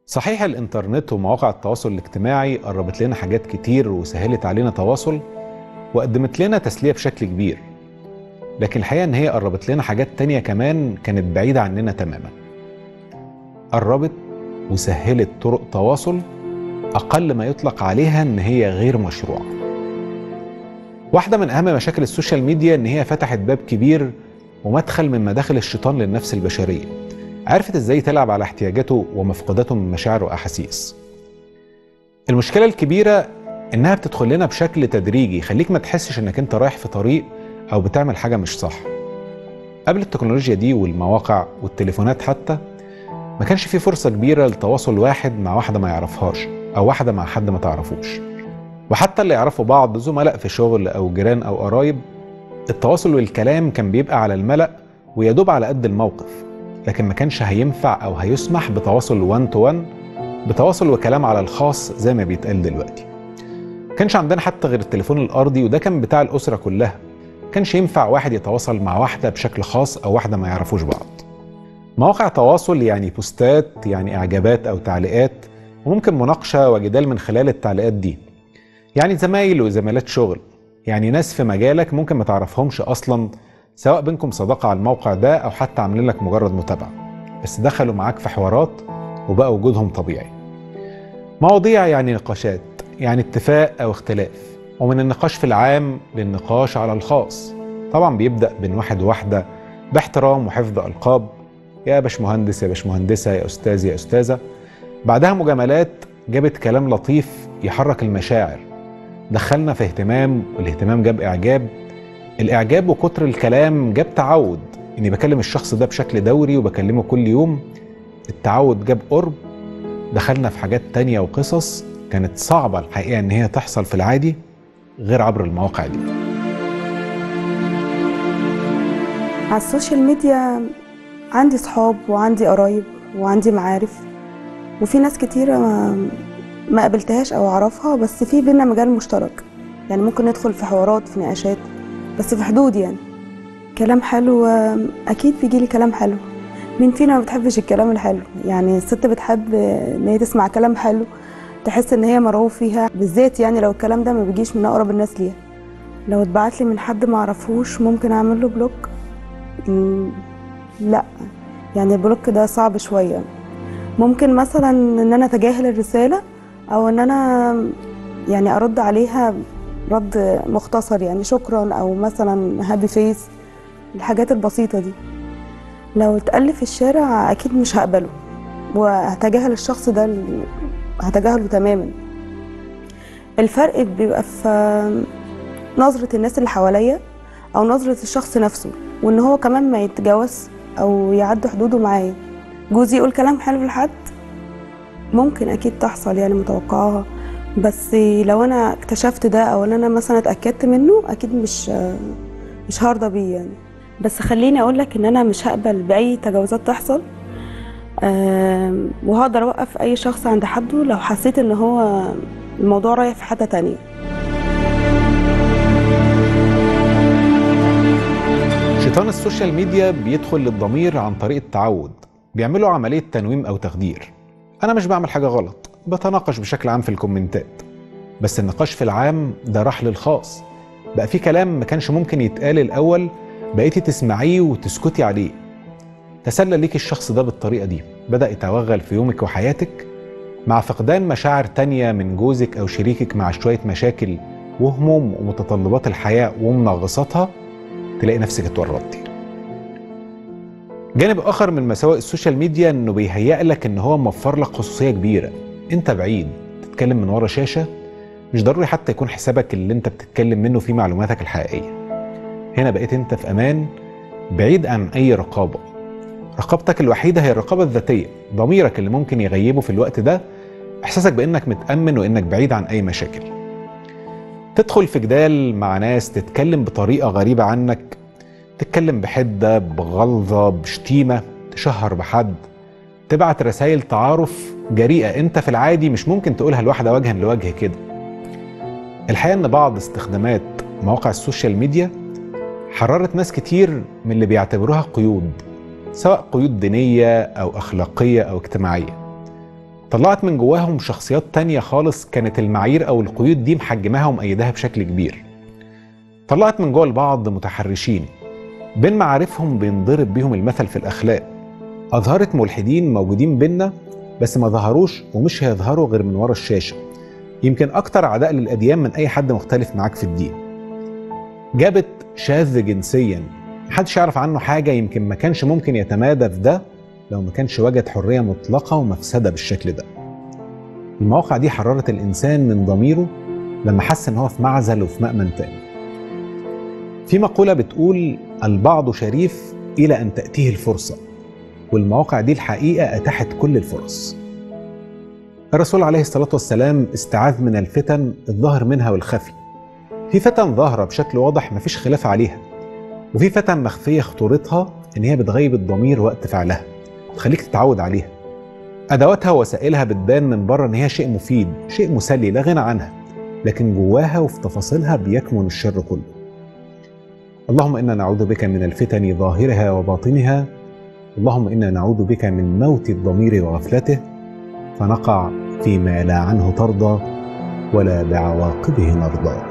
صحيح الانترنت ومواقع التواصل الاجتماعي قربت لنا حاجات كتير وسهلت علينا تواصل وقدمت لنا تسلية بشكل كبير لكن الحقيقة ان هي قربت لنا حاجات تانية كمان كانت بعيدة عننا تماما قربت وسهلت طرق تواصل أقل ما يطلق عليها ان هي غير مشروعة واحدة من أهم مشاكل السوشيال ميديا ان هي فتحت باب كبير ومدخل من مداخل الشيطان للنفس البشريه عرفت ازاي تلعب على احتياجاته ومفقوداته من مشاعر واحاسيس المشكله الكبيره انها بتدخل لنا بشكل تدريجي يخليك ما تحسش انك انت رايح في طريق او بتعمل حاجه مش صح قبل التكنولوجيا دي والمواقع والتليفونات حتى ما كانش في فرصه كبيره لتواصل واحد مع واحده ما يعرفهاش او واحده مع حد ما تعرفوش وحتى اللي يعرفوا بعض زملاء في شغل او جيران او قرايب التواصل والكلام كان بيبقى على الملأ ويدوب على قد الموقف لكن ما كانش هينفع او هيسمح بتواصل 1 تو 1 بتواصل وكلام على الخاص زي ما بيتقال دلوقتي ما كانش عندنا حتى غير التليفون الارضي وده كان بتاع الاسره كلها ما كانش ينفع واحد يتواصل مع واحده بشكل خاص او واحده ما يعرفوش بعض مواقع تواصل يعني بوستات يعني اعجابات او تعليقات وممكن مناقشه وجدال من خلال التعليقات دي يعني زمايل وزميلات شغل يعني ناس في مجالك ممكن ما تعرفهمش اصلا سواء بينكم صداقه على الموقع ده او حتى عاملين لك مجرد متابعه بس دخلوا معاك في حوارات وبقى وجودهم طبيعي مواضيع يعني نقاشات يعني اتفاق او اختلاف ومن النقاش في العام للنقاش على الخاص طبعا بيبدا بين واحد وواحده باحترام وحفظ القاب يا باشمهندس يا باشمهندسه يا استاذ يا استاذه بعدها مجاملات جابت كلام لطيف يحرك المشاعر دخلنا في اهتمام والاهتمام جاب اعجاب الاعجاب وكتر الكلام جاب تعود اني بكلم الشخص ده بشكل دوري وبكلمه كل يوم التعود جاب قرب دخلنا في حاجات تانية وقصص كانت صعبة الحقيقة ان هي تحصل في العادي غير عبر المواقع دي على السوشيال ميديا عندي صحاب وعندي قرايب وعندي معارف وفي ناس كتيرة ما, ما قابلتهاش أو أعرفها بس في بينا مجال مشترك يعني ممكن ندخل في حوارات في نقاشات بس في حدود يعني كلام حلو أكيد بيجيلي كلام حلو مين فينا ما بتحبش الكلام الحلو يعني الست بتحب إن هي تسمع كلام حلو تحس إن هي مرغوب فيها بالذات يعني لو الكلام ده ما بيجيش من أقرب الناس ليها لو اتبعت لي من حد ما اعرفوش ممكن اعمل له بلوك لا يعني البلوك ده صعب شويه ممكن مثلا ان انا اتجاهل الرساله او ان انا يعني ارد عليها رد مختصر يعني شكرا او مثلا هابي فيس الحاجات البسيطه دي لو اتقال في الشارع اكيد مش هقبله وهتجاهل الشخص ده هتجاهله تماما الفرق بيبقى في نظرة الناس اللي حواليا أو نظرة الشخص نفسه وإن هو كمان ما يتجاوز أو يعدي حدوده معايا جوزي يقول كلام حلو لحد ممكن أكيد تحصل يعني متوقعاها بس لو أنا اكتشفت ده أو إن أنا مثلا اتأكدت منه أكيد مش مش هرضى بيه يعني بس خليني أقول لك إن أنا مش هقبل بأي تجاوزات تحصل وهقدر أوقف أي شخص عند حده لو حسيت إن هو الموضوع رايح في حتة تانية شيطان السوشيال ميديا بيدخل للضمير عن طريق التعود بيعملوا عملية تنويم أو تخدير أنا مش بعمل حاجة غلط بتناقش بشكل عام في الكومنتات بس النقاش في العام ده راح للخاص بقى في كلام ما كانش ممكن يتقال الأول بقيتي تسمعيه وتسكتي عليه تسلى ليك الشخص ده بالطريقة دي بدأ يتوغل في يومك وحياتك مع فقدان مشاعر تانية من جوزك أو شريكك مع شوية مشاكل وهموم ومتطلبات الحياة ومنغصاتها تلاقي نفسك اتورطتي جانب اخر من مساوئ السوشيال ميديا انه بيهيأ لك ان هو موفر لك خصوصيه كبيره انت بعيد تتكلم من ورا شاشه مش ضروري حتى يكون حسابك اللي انت بتتكلم منه فيه معلوماتك الحقيقيه هنا بقيت انت في امان بعيد عن اي رقابه رقابتك الوحيده هي الرقابه الذاتيه ضميرك اللي ممكن يغيبه في الوقت ده احساسك بانك متامن وانك بعيد عن اي مشاكل تدخل في جدال مع ناس تتكلم بطريقه غريبه عنك تتكلم بحده بغلظه بشتيمه تشهر بحد تبعت رسائل تعارف جريئه انت في العادي مش ممكن تقولها لواحده وجها لوجه كده الحقيقه ان بعض استخدامات مواقع السوشيال ميديا حررت ناس كتير من اللي بيعتبروها قيود سواء قيود دينيه او اخلاقيه او اجتماعيه طلعت من جواهم شخصيات تانية خالص كانت المعايير أو القيود دي محجماها ومأيداها بشكل كبير طلعت من جوه البعض متحرشين بين معارفهم بينضرب بيهم المثل في الأخلاق أظهرت ملحدين موجودين بينا بس ما ظهروش ومش هيظهروا غير من ورا الشاشة يمكن أكتر عداء للأديان من أي حد مختلف معاك في الدين جابت شاذ جنسيا محدش يعرف عنه حاجة يمكن ما كانش ممكن يتمادى في ده لو ما كانش وجد حرية مطلقة ومفسدة بالشكل ده المواقع دي حررت الإنسان من ضميره لما حس إن هو في معزل وفي مأمن تاني في مقولة بتقول البعض شريف إلى أن تأتيه الفرصة والمواقع دي الحقيقة أتاحت كل الفرص الرسول عليه الصلاة والسلام استعاذ من الفتن الظاهر منها والخفي في فتن ظاهرة بشكل واضح مفيش خلاف عليها وفي فتن مخفية خطورتها إن هي بتغيب الضمير وقت فعلها تخليك تتعود عليها أدواتها ووسائلها بتبان من بره إن هي شيء مفيد شيء مسلي لا غنى عنها لكن جواها وفي تفاصيلها بيكمن الشر كله اللهم إنا نعوذ بك من الفتن ظاهرها وباطنها اللهم إنا نعوذ بك من موت الضمير وغفلته فنقع فيما لا عنه ترضى ولا بعواقبه نرضى